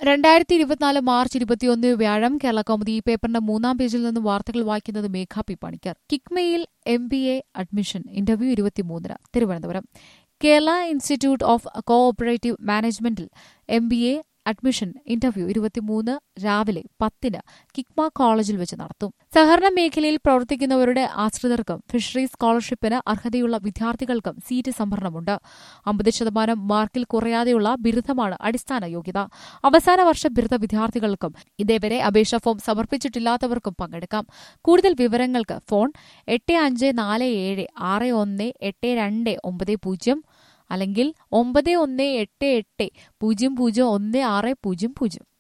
രണ്ടായിരത്തി ഇരുപത്തിനാല് മാർച്ച് ഇരുപത്തിയൊന്ന് വ്യാഴം കേരള കൗമുദി ഈ പേപ്പറിന്റെ മൂന്നാം പേജിൽ നിന്ന് വാർത്തകൾ വായിക്കുന്നത് മേഘ പി പണിക്കർ കിക്മയിൽ M B A admission interview ഇരുപത്തിമൂന്നിന് Thiruvananthapuram Kerala institute of cooperative മാനേജ്മെന്റിൽ M B A admission interview ഇരുപത്തിമൂന്ന് രാവിലെ പത്തിന് കിക്മ കോളേജിൽ വെച്ച് നടത്തും സഹകരണ മേഖലയിൽ പ്രവർത്തിക്കുന്നവരുടെ ആശ്രിതർക്കും ഫിഷറീസ് സ്കോളർഷിപ്പിന് അർഹതയുള്ള വിദ്യാർത്ഥികൾക്കും സീറ്റ് സംഭരണമുണ്ട് അമ്പത് ശതമാനം മാർക്കിൽ കുറയാതെയുള്ള ബിരുദമാണ് അടിസ്ഥാന യോഗ്യത അവസാന വർഷ ബിരുദ വിദ്യാർത്ഥികൾക്കും ഇതേവരെ അപേക്ഷാ ഫോം സമർപ്പിച്ചിട്ടില്ലാത്തവർക്കും പങ്കെടുക്കാം കൂടുതൽ വിവരങ്ങൾക്ക് ഫോൺ എട്ട് അഞ്ച് നാല് ഏഴ് ആറ് ഒന്ന് എട്ട് രണ്ട് ഒമ്പത് പൂജ്യം അല്ലെങ്കിൽ ഒമ്പത് ഒന്ന് എട്ട് എട്ട് പൂജ്യം പൂജ്യം ഒന്ന് ആറ് പൂജ്യം പൂജ്യം